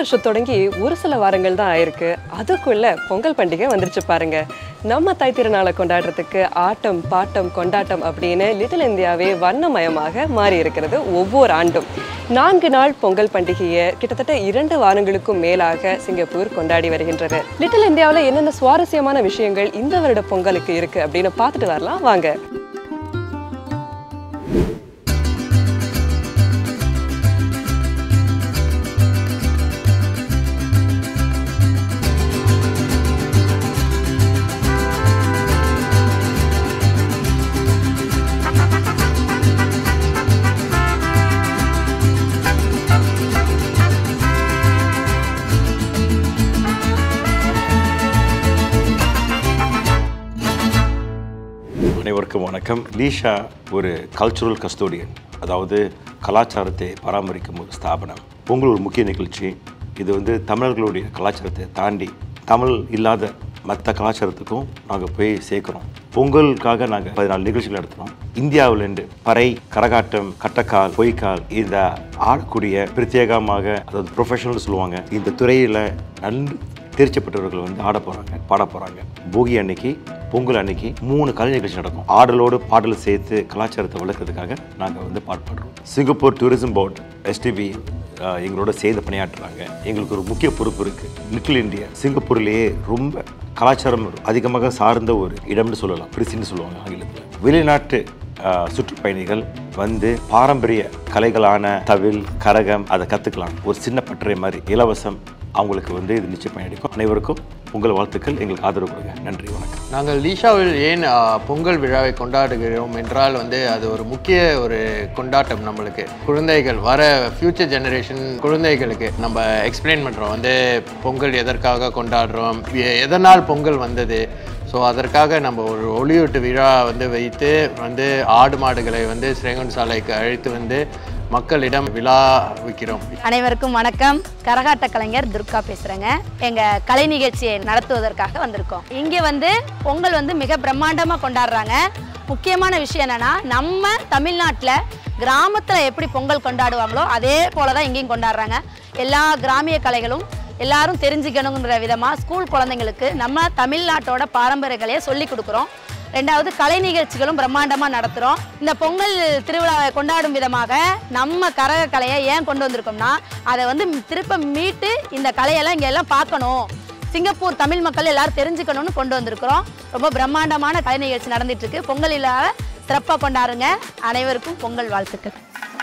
வருஷம் தொடங்கி ஒரு சில வாரங்கள் தான் ஆயிருக்கு அதுக்குள்ள பொங்கல் பண்டிகை வந்துருச்சு பாருங்க நம்ம தை திருநாளை கொண்டாடுறதுக்கு ஆட்டம் பாட்டம் கொண்டாட்டம் அப்படின்னு லிட்டில் இந்தியாவே வண்ணமயமாக மாறி இருக்கிறது ஒவ்வொரு ஆண்டும் நான்கு நாள் பொங்கல் பண்டிகையை கிட்டத்தட்ட இரண்டு வாரங்களுக்கும் மேலாக சிங்கப்பூர் கொண்டாடி வருகின்றது லிட்டில் இந்தியாவில் என்னென்ன சுவாரஸ்யமான விஷயங்கள் இந்த வருட பொங்கலுக்கு இருக்கு அப்படின்னு பார்த்துட்டு வரலாம் வாங்க அனைவருக்கும் வணக்கம் லீஷா ஒரு கல்ச்சுரல் கஸ்டோடியன் அதாவது கலாச்சாரத்தை பராமரிக்கும் ஒரு ஸ்தாபனம் பொங்கல் ஒரு முக்கிய நிகழ்ச்சி இது வந்து தமிழர்களுடைய கலாச்சாரத்தை தாண்டி தமிழ் இல்லாத மற்ற கலாச்சாரத்துக்கும் நாங்கள் போய் சேர்க்குறோம் பொங்கலுக்காக நாங்கள் பதினாலு நிகழ்ச்சிகள் நடத்துகிறோம் இந்தியாவிலேருந்து பறை கரகாட்டம் கட்டக்கால் பொய்க்கால் இந்த ஆடக்கூடிய பிரத்யேகமாக அதாவது ப்ரொஃபஷனல் சொல்லுவாங்க இந்த துறையில் நன்கு தேர்ச்சி பெற்றவர்கள் வந்து ஆட போகிறாங்க பாட போகிறாங்க போகி அன்னைக்கு பொங்கல் அன்னைக்கு மூணு கலை நிகழ்ச்சி நடக்கும் ஆடலோடு பாடல் சேர்த்து கலாச்சாரத்தை வளர்க்கறதுக்காக நாங்கள் வந்து பாடுபடுறோம் சிங்கப்பூர் டூரிசம் போர்ட் எஸ்டிபி எங்களோட சேர்ந்து பணியாற்றுறாங்க எங்களுக்கு ஒரு முக்கிய பொறுப்பு இருக்குது லிட்டில் இந்தியா சிங்கப்பூர்லேயே ரொம்ப கலாச்சாரம் அதிகமாக சார்ந்த ஒரு இடம்னு சொல்லலாம் பிரிசின்னு சொல்லுவாங்க ஆங்கிலத்தில் வெளிநாட்டு ஆஹ், சுற்றுப்பயணிகள் வந்து பாரம்பரிய கலைகளான தவில் கரகம் அதை கற்றுக்கலாம் ஒரு சின்ன பட்டறை மாதிரி இலவசம் அவங்களுக்கு வந்து இது நிச்சயம் பயனளிக்கும் அனைவருக்கும் உங்கள் வாழ்த்துக்கள் எங்களுக்கு ஆதரவு கொடுங்க நன்றி வணக்கம் நாங்கள் லீஷாவில் ஏன் ஆ, பொங்கல் விழாவை கொண்டாடுகிறோம் என்றால் வந்து அது ஒரு முக்கிய ஒரு கொண்டாட்டம் நம்மளுக்கு குழந்தைகள் வர ஃப்யூச்சர் ஜெனரேஷன் குழந்தைகளுக்கு நம்ம எக்ஸ்பிளைன் பண்ணுறோம் வந்து பொங்கல் எதற்காக கொண்டாடுறோம் எ- எதனால் பொங்கல் வந்தது ஸோ அதற்காக நம்ம ஒரு ஒளியூட்டு விழா வந்து வைத்து வந்து ஆடு மாடுகளை வந்து சிறைங்கன் சாலைக்கு அழைத்து வந்து மக்களிடம் விழா வைக்கிறோம் அனைவருக்கும் வணக்கம் கரகாட்ட கலைஞர் துர்கா பேசுகிறேங்க எங்கள் கலை நிகழ்ச்சியை நடத்துவதற்காக வந்திருக்கோம் இங்கே வந்து பொங்கல் வந்து மிக பிரம்மாண்டமாக கொண்டாடுறாங்க முக்கியமான விஷயம் என்னன்னா நம்ம தமிழ்நாட்டில் கிராமத்தில் எப்படி பொங்கல் கொண்டாடுவாங்களோ அதே போல தான் இங்கேயும் கொண்டாடுறாங்க எல்லா கிராமிய கலைகளும் எல்லாரும் தெரிஞ்சுக்கணுங்கிற விதமாக ஸ்கூல் குழந்தைங்களுக்கு நம்ம தமிழ்நாட்டோட பாரம்பரிய கலையை சொல்லி கொடுக்குறோம் ரெண்டாவது கலை நிகழ்ச்சிகளும் பிரம்மாண்டமாக நடத்துகிறோம் இந்த பொங்கல் திருவிழாவை கொண்டாடும் விதமாக நம்ம கரக கலையை ஏன் கொண்டு வந்திருக்கோம்னா அதை வந்து திருப்ப மீட்டு இந்த கலையெல்லாம் இங்கே எல்லாம் பார்க்கணும் சிங்கப்பூர் தமிழ் மக்கள் எல்லாரும் தெரிஞ்சுக்கணும்னு கொண்டு வந்திருக்கிறோம் ரொம்ப பிரம்மாண்டமான கலை நிகழ்ச்சி நடந்துட்டு இருக்கு பொங்கல் இல்லாத சிறப்பாக கொண்டாடுங்க அனைவருக்கும் பொங்கல் வாழ்த்துக்கள்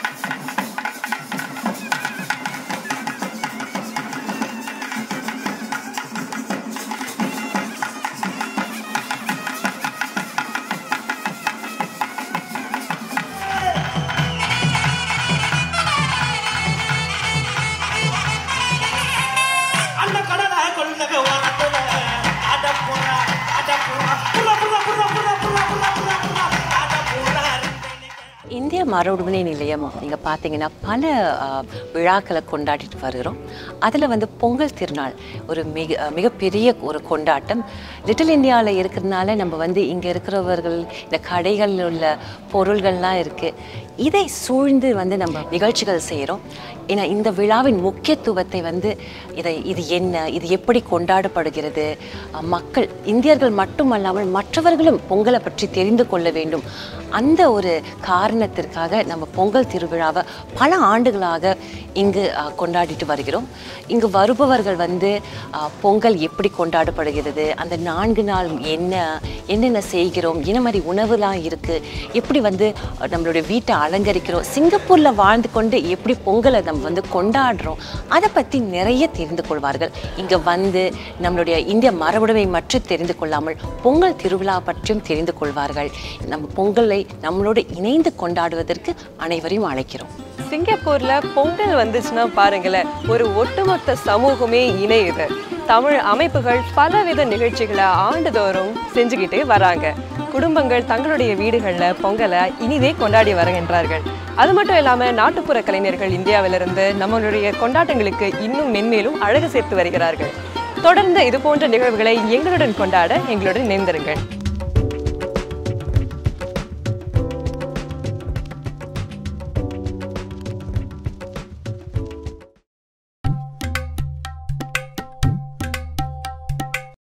அந்த கடலை கொள்ளுங்க ஓரத்துல அட புறா அட புறா புறா புறா புறா புறா புறா புறா புறா புறா அட புறா இந்திய மரபுரிமை நிலையம் நீங்கள் பார்த்தீங்கன்னா பல ஆ, விழாக்களை கொண்டாடிட்டு வருகிறோம் அதில் வந்து பொங்கல் திருநாள் ஒரு மிக மிகப்பெரிய ஒரு கொண்டாட்டம் லிட்டில் இந்தியாவில் இருக்கிறதுனால நம்ம வந்து இங்கே இருக்கிறவர்கள் இந்த கடைகளில் உள்ள பொருள்கள்லாம் இருக்குது இதை சூழ்ந்து வந்து நம்ம நிகழ்ச்சிகள் செய்கிறோம் ஏன்னா இந்த விழாவின் முக்கியத்துவத்தை வந்து இதை இது என்ன இது எப்படி கொண்டாடப்படுகிறது அஹ், மக்கள் இந்தியர்கள் மட்டுமல்லாமல் மற்றவர்களும் பொங்கலை பற்றி தெரிந்து கொள்ள வேண்டும் அந்த ஒரு காரணத்திற்காக நம்ம பொங்கல் திருவிழாவை பல ஆண்டுகளாக இங்கு அஹ், கொண்டாடிட்டு வருகிறோம் இங்கு வருபவர்கள் வந்து அஹ், பொங்கல் எப்படி கொண்டாடப்படுகிறது அந்த நான்கு நாள் என்ன என்னென்ன செய்கிறோம் என்ன மாதிரி உணவுலாம் இருக்குது எப்படி வந்து அஹ், நம்மளுடைய வீட்டை அலங்கரிக்கிறோம் சிங்கப்பூரில் வாழ்ந்து கொண்டு எப்படி பொங்கலை நம்ம வந்து கொண்டாடுறோம் அதை பற்றி நிறைய தெரிந்து கொள்வார்கள் இங்கே வந்து நம்மளுடைய இந்திய மரபுடைமை மற்றும் தெரிந்து கொள்ளாமல் பொங்கல் திருவிழா பற்றியும் தெரிந்து கொள்வார்கள் நம்ம பொங்கலை நம்மளோடு இணைந்து கொண்டாடுவதற்கு அனைவரையும் அழைக்கிறோம் சிங்கப்பூர்ல பொங்கல் வந்துச்சுன்னா பாருங்களேன் ஒரு ஒட்டுமொத்த சமூகமே இணையுது தமிழ் அமைப்புகள் பலவித நிகழ்ச்சிகளை ஆண்டுதோறும் செஞ்சுக்கிட்டே வராங்க குடும்பங்கள் தங்களுடைய வீடுகள்ல பொங்கலை இனிதே கொண்டாடி வருகின்றார்கள் அது மட்டும் இல்லாம நாட்டுப்புற கலைஞர்கள் இந்தியாவிலிருந்து நம்மளுடைய கொண்டாட்டங்களுக்கு இன்னும் மென்மேலும் அழகு சேர்த்து வருகிறார்கள் தொடர்ந்து இது போன்ற நிகழ்வுகளை எங்களுடன் கொண்டாட எங்களுடன் இணைந்திருங்கள்